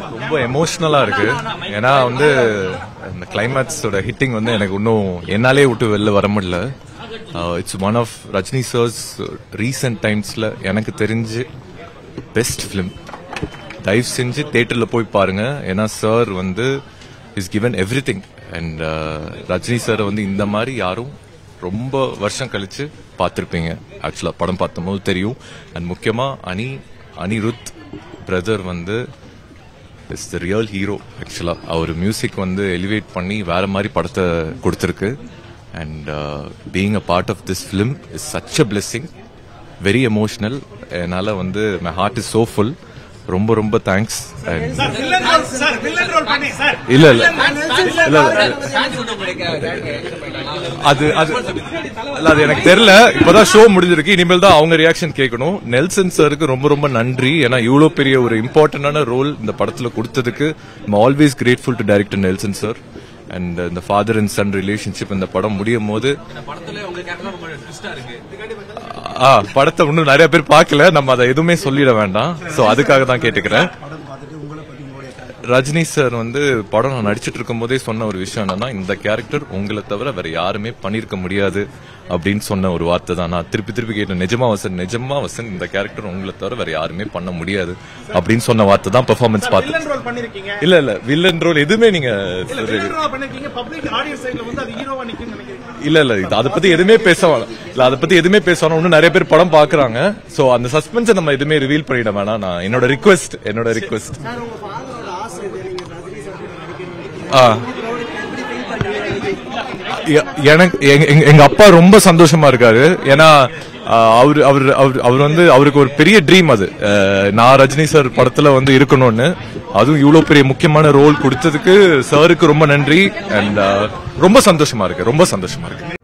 ரொம்ப எமோஷ்னலா இருக்கு ஏன்னா வந்து இந்த கிளைமேக்ஸோட ஹிட்டிங் வந்து எனக்கு இன்னும் என்னாலே விட்டு வெளில வர முடியல it's one of Rajini sir's recent டைம்ஸ்ல எனக்கு தெரிஞ்சு பெஸ்ட் ஃபிலிம் தயவு செஞ்சு தியேட்டர்ல போய் பாருங்க ஏன்னா சார் வந்து is given everything and Rajini sir வந்து இந்த மாதிரி யாரும் ரொம்ப வருஷம் கழிச்சு பார்த்துருப்பீங்க ஆக்சுவலா படம் பார்த்தபோது தெரியும் அண்ட் முக்கியமா அனி அனிருத் பிரதர் வந்து இஸ் த ரியல் ஹீரோ ஆக்சுவலா அவர் மியூசிக் வந்து எலிவேட் பண்ணி வேற மாதிரி படத்தை கொடுத்துருக்கு and being a part of this film is such a blessing very emotional என்னால வந்து my heart is so full ரொம்ப ரொம்ப thanks and villain role sir villain role பண்ணி சார் இல்ல இல்ல இல்ல அது அது இல்ல அது எனக்கு தெரியல இப்பதான் ஷோ முடிஞ்சிருக்கு இனிமேல் தான் அவங்க ரியாக்ஷன் கேட்கணும் நெல்சன் சாருக்கு ரொம்ப ரொம்ப நன்றி ஏன்னா இவ்வளவு பெரிய ஒரு இம்பார்ட்டன்டான ரோல் இந்த படத்துல கொடுத்ததுக்கு always grateful to director Nelson sir and இந்த ஃபாதர் அண்ட் சன் ரிலேஷன்ஷிப் இந்த படம் முடியும் போது ஆ படத்தை இன்னும் நிறைய பேர் பார்க்கல நம்ம அதை எதுவுமே சொல்லிட வேண்டாம் சோ அதுக்காக தான் கேட்டுக்கிறேன் ரஜினி சார் வந்து படம் நான் நடிச்சிட்டு இருக்கும் போதே சொன்ன ஒரு விஷயம் என்னன்னா இந்த கேரக்டர் உங்களை தவிர வேற யாருமே பண்ணிருக்க முடியாது அப்படின்னு சொன்ன ஒரு வார்த்தை தான் நான் திருப்பி திருப்பி கேட்டேன் நிஜமா வசன் நிஜமா வசன் இந்த கேரக்டர் உங்களை தவிர வேற யாருமே பண்ண முடியாது அப்படின்னு சொன்ன வார்த்தை தான் பெர்ஃபார்மன்ஸ் பார்த்து வில்லன் ரோல் பண்ணிருக்கீங்க இல்ல இல்ல வில்லன் ரோல் எதுவுமே நீங்க வில்லன் ரோல் பண்ணிருக்கீங்க பப்ளிக் ஆடியன்ஸ் சைடுல வந்து அது ஹீரோவா நிக்குன்னு நினைக்கிறீங்க இல்ல இல்ல இது அதை பத்தி எதுவுமே பேச வேணாம் இல்ல அதை பத்தி எதுவுமே பேச வேணாம் இன்னும் நிறைய பேர் படம் பாக்குறாங்க சோ அந்த சஸ்பென்ஸை நம்ம எதுவுமே ரிவீல் பண்ணிட வேணாம் நான் என்னோட ரிக்வெஸ்ட் என்னோட ரிக்வெஸ்ட் சார் உங்க ஃபாதரோட ஆசை இது நீங்க ரஜினி சார் கூட நடிக்கணும் ஆ எப்படி ஃபீல் பண்றீங்க எ- எனக்கு எங்க- எங்க- எங்க அப்பா ரொம்ப சந்தோஷமா இருக்காரு ஏன்னா ஆஹ், அவர் அவர் அவர் அவர் வந்து அவருக்கு ஒரு பெரிய ட்ரீம் அது அஹ், நான் ரஜினி சார் படத்துல வந்து இருக்கணும்னு அதுவும் இவ்வளவு பெரிய முக்கியமான ரோல் கொடுத்ததுக்கு சாருக்கு ரொம்ப நன்றி அண்ட் ரொம்ப சந்தோஷமா இருக்கு ரொம்ப சந்தோஷமா இருக்கு